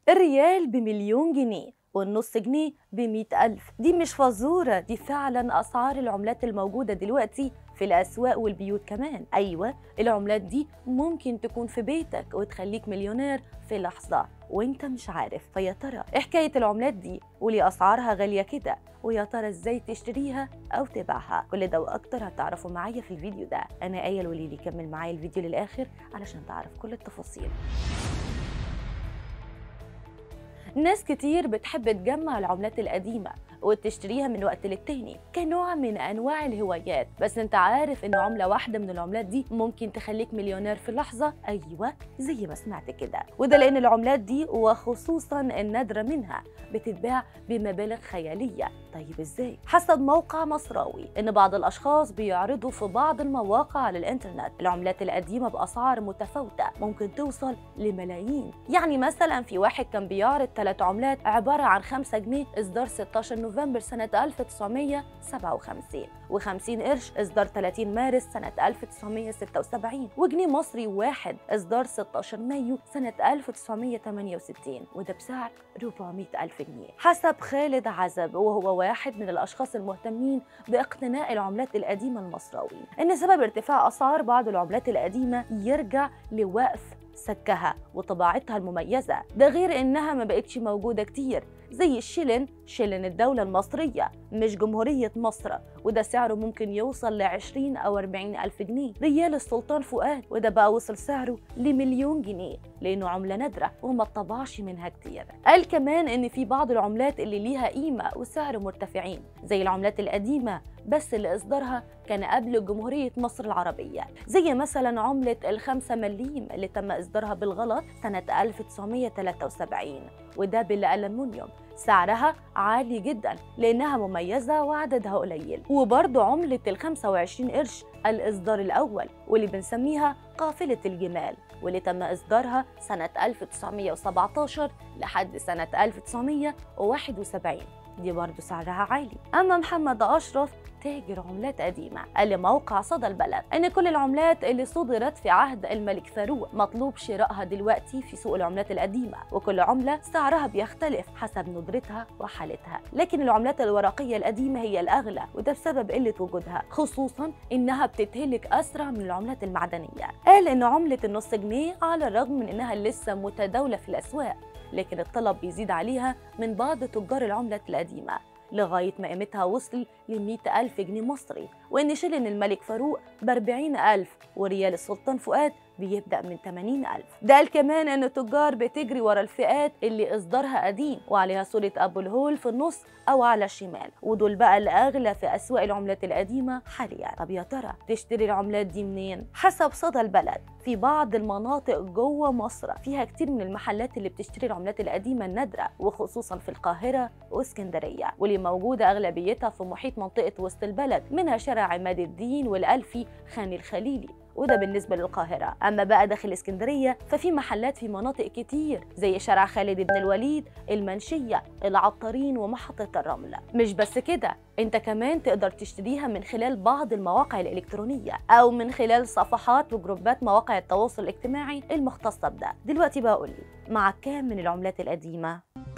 الريال بمليون جنيه والنص جنيه بمئة ألف دي مش فزورة دي فعلا أسعار العملات الموجودة دلوقتي في الأسواق والبيوت كمان أيوة العملات دي ممكن تكون في بيتك وتخليك مليونير في لحظة وانت مش عارف فيا ترى ايه حكاية العملات دي وليه أسعارها غالية كده ويا ترى ازاي تشتريها أو تبيعها كل ده وأكتر هتعرفوا معايا في الفيديو ده أنا آية الوليلي كمل معايا الفيديو للآخر علشان تعرف كل التفاصيل ناس كتير بتحب تجمع العملات القديمة وتشتريها من وقت للتاني كنوع من انواع الهوايات بس انت عارف ان عمله واحده من العملات دي ممكن تخليك مليونير في لحظه ايوه زي ما سمعت كده وده لان العملات دي وخصوصا النادره منها بتتباع بمبالغ خياليه طيب ازاي حسب موقع مصراوي ان بعض الاشخاص بيعرضوا في بعض المواقع على الانترنت العملات القديمه باسعار متفاوته ممكن توصل لملايين يعني مثلا في واحد كان بيعرض ثلاث عملات عباره عن 5 جنيه اصدار 16 نوفمبر سنة 1957 و50 قرش إصدار 30 مارس سنة 1976 وجنيه مصري واحد إصدار 16 مايو سنة 1968 وده بسعر 400 ألف جنيه حسب خالد عزب وهو واحد من الأشخاص المهتمين باقتناء العملات القديمة المصراوي إن سبب ارتفاع أسعار بعض العملات القديمة يرجع لوقف سكها وطباعتها المميزة ده غير إنها ما بقتش موجودة كتير زي الشلن شلن الدولة المصرية مش جمهورية مصر وده سعره ممكن يوصل ل 20 أو 40 ألف جنيه ريال السلطان فؤاد وده بقى وصل سعره لمليون جنيه لأنه عملة نادرة وما اتطبعش منها كتير قال كمان إن في بعض العملات اللي ليها قيمة وسعر مرتفعين زي العملات القديمة بس اللي إصدارها كان قبل جمهورية مصر العربية زي مثلا عملة الخمسة مليم اللي تم إصدارها بالغلط سنة 1973 وده بالألمنيوم سعرها عالي جدا لأنها مميزة وعددها قليل وبرضه عملة ال 25 قرش الإصدار الأول واللي بنسميها قافلة الجمال واللي تم إصدارها سنة 1917 لحد سنة 1971 دي برضه سعرها عالي أما محمد أشرف تاجر عملات قديمة قال لموقع صدى البلد إن كل العملات اللي صدرت في عهد الملك فاروق مطلوب شرائها دلوقتي في سوق العملات القديمة وكل عملة سعرها بيختلف حسب ندرتها وحالتها لكن العملات الورقية القديمة هي الأغلى وده بسبب قلة وجودها خصوصا إنها بتتهلك أسرع من العملات المعدنية قال إن عملة النص جنيه على الرغم من إنها لسه متداولة في الأسواق لكن الطلب بيزيد عليها من بعض تجار العملات القديمة لغاية ما قيمتها وصل ل ألف جنيه مصري وإن شلن الملك فاروق ب ألف وريال السلطان فؤاد بيبدأ من 80 ألف ده قال كمان أن التجار بتجري ورا الفئات اللي إصدارها قديم وعليها صورة أبو الهول في النص أو على الشمال ودول بقى الأغلى في أسواق العملات القديمة حاليا طب يا ترى تشتري العملات دي منين؟ حسب صدى البلد في بعض المناطق جوه مصر فيها كتير من المحلات اللي بتشتري العملات القديمة النادرة وخصوصا في القاهرة واسكندرية واللي موجودة أغلبيتها في محيط منطقة وسط البلد منها شارع عماد الدين والألفي خان الخليلي وده بالنسبة للقاهرة أما بقى داخل اسكندرية ففي محلات في مناطق كتير زي شارع خالد بن الوليد المنشية العطارين ومحطة الرمل مش بس كده انت كمان تقدر تشتريها من خلال بعض المواقع الإلكترونية أو من خلال صفحات وجروبات مواقع التواصل الاجتماعي المختصة بده دلوقتي بقى قولي مع كام من العملات القديمة